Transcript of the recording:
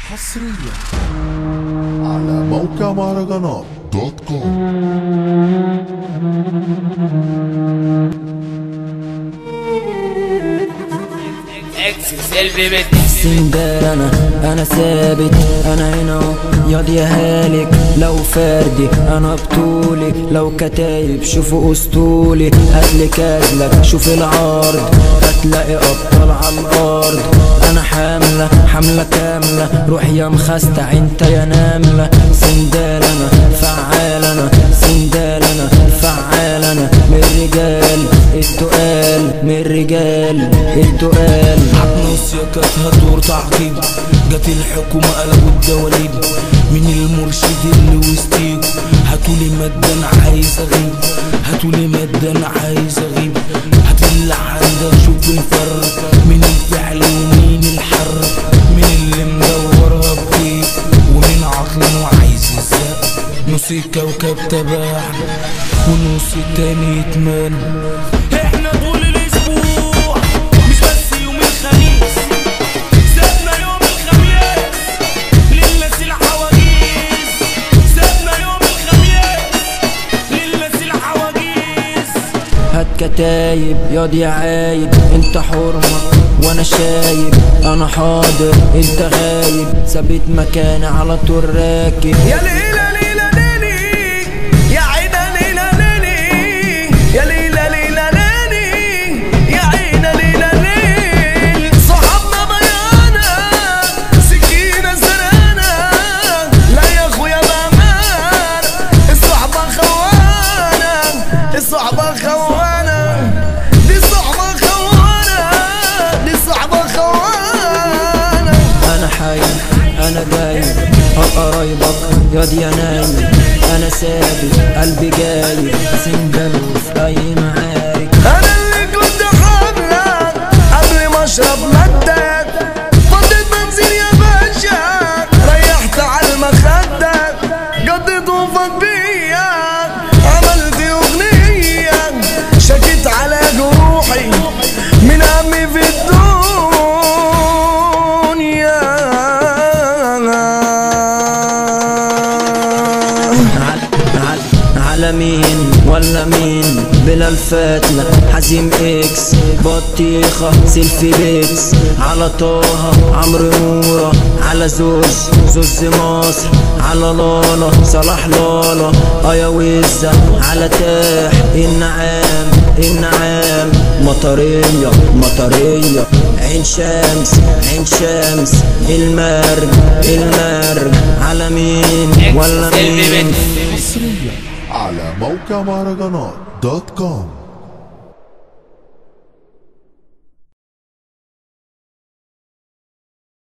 حصريا على موقع مهرجانات دوت كوم اكسس البيبت سندال انا انا ثابت انا هنا اهو ياض يا هالك لو فردي انا بطولي لو كتايب شوفوا اسطولي هاتلي كازلك شوف العرض هتلاقي ابطال على الارض انا حاملة حملة كاملة روح يا مخستع انت يا ناملة سندال انا فعال انا سندال انا فعال انا من الرجال التقال من الرجال التقال عطنوس يا كانت هتدور تعقيب جت الحكومة قلبوا الدواليب من المرشد اللي وسطيكوا هاتولي مادة انا عايز اغيب هاتولي مادة انا عايز اغيب هات اللي عندك شوف الفرق من الفعل ومين الحر من اللي مدورها بطيب ومين عطلان وعايز الزق نص الكوكب تباح ونص التاني يتمنى احنا طول الاسبوع مش بس يوم الخميس سابنا يوم الخميس للناس العواجيز سابنا يوم الخميس للناس العواجيز هات كتايب ياض يا عايب انت حرمة وانا شايب انا حاضر انت غايب ثابت مكاني على طول راكب يا ليلى ليلى ليلي يا عينا ليلى ليلي يا ليلى ليلى ليلي يا عينا ليلى ليل صحابنا بيانا سكينة سرانة لا يا اخويا بامان الصحبة خوانة الصحبة خوانة دي صحبة خوانة دي صحبة خوانة انا حي انا دايب قرايبك ياض يا نايم انا ثابت قلبي جايب سندل في اي معارك انا اللي كنت حاملة قبل ما اشرب مادة فضيت بنزين يا باشا ريحت على المخدة قضيت وفاك بيا عملت اغنية شكيت على جروحي من همي في الدنيا عل عل على مين ولا مين بلا الفتلة حزيم اكس بطيخة سيلفي بيكس على طه عمرو نورة على زوز زوز مصر على لالا صلاح لالا ايا وزة على تاح النعام النعام مطرية مطرية عين شمس عين شمس المرج المرج على مين ولا مين حصريا على موقع مهرجانات دوت كوم